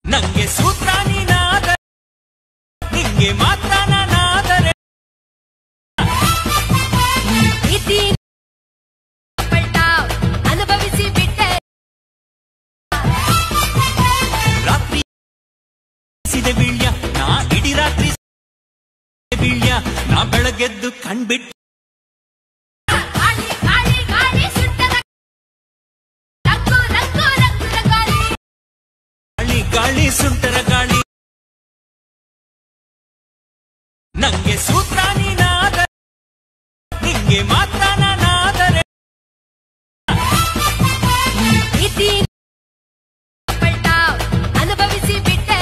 ನಂಗೆ ಸೂತ್ರ ನೀನಾದ ನಿಂಗೆ ಮಾತ್ರ ನಾನಾದರೆ ಪ್ರೀತಿ ಪಲ್ಟ ಅನುಭವಿಸಿ ಬಿಟ್ಟೆ ರಾತ್ರಿ ಸಿದೆ ಬೀಳ್ಯ ನಾ ಇಡೀ ರಾತ್ರಿ ಬೀಳ್ಯ ನಾ ಬೆಳಗೆದ್ದು ಕಣ್ಬಿಟ್ಟು ಗಾಳಿ ಗಾಳಿ ಗಾಳಿ ಸುಟ್ಟದ ರಂಗು ರಂಗು ರಂಗು ರಂಗಾಲಿ ಗಾಳಿ ಗಾಳಿ ಸುಂಟರ ಗಾಳಿ ನಂಗೆ ಸೂತ್ರ ನೀನಾದ ನಿಂಗೆ ಮಾತ್ರ ನಾನಾದರೆ ಪ್ರೀತಿ ಪಲ್ಟ ಅನುಭವಿಸಿ ಬಿಟ್ಟೆ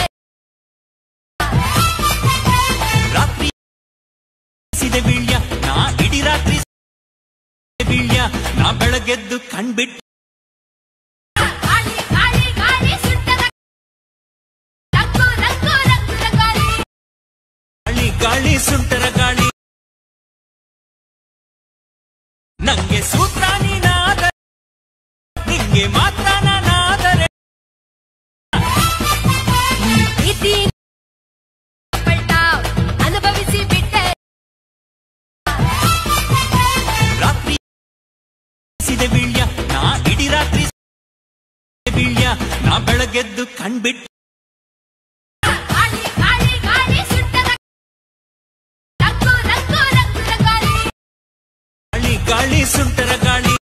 ರಾತ್ರಿ ಸಿದೆ ಬೀಳ್ಯ ನಾ ಇಡೀ ರಾತ್ರಿ ಬೀಳ್ಯ ನಾ ಬೆಳಗೆದ್ದು ಕಣ್ಬಿಟ್ಟು ಗಾಳಿ ಗಾಳಿ ಗಾಳಿ ಸುಟ್ಟದ ರಂಗು ರಂಗು ರಂಗು ರಂಗಾಲಿ ಗಾಳಿ ಗಾಳಿ ಸುಂಟರ ಗಾಳಿ ನಂಗೆ ಸೂತ್ರ ನೀನಾದ ನಿಂಗೆ ಮಾತ್ರ ನಾನಾದರೆ ಪ್ರೀತಿ ಪಲ್ಟ ಅನುಭವಿಸಿ ಬಿಟ್ಟೆ ರಾತ್ರಿ ಸಿದೆ ಬೀಳ್ಯ ನಾ ಇಡೀ ರಾತ್ರಿ ಬೀಳ್ಯ ನಾ ಬೆಳಗೆದ್ದು ಕಣ್ಬಿಟ್ಟು ಗಾಳಿ ಗಾಳಿ ಗಾಳಿ ಸುಟ್ಟದ ರಂಗು ರಂಗು ರಂಗು ರಂಗಾಲಿ ಗಾಳಿ ಗಾಳಿ ಸುಂಟರ ಗಾಳಿ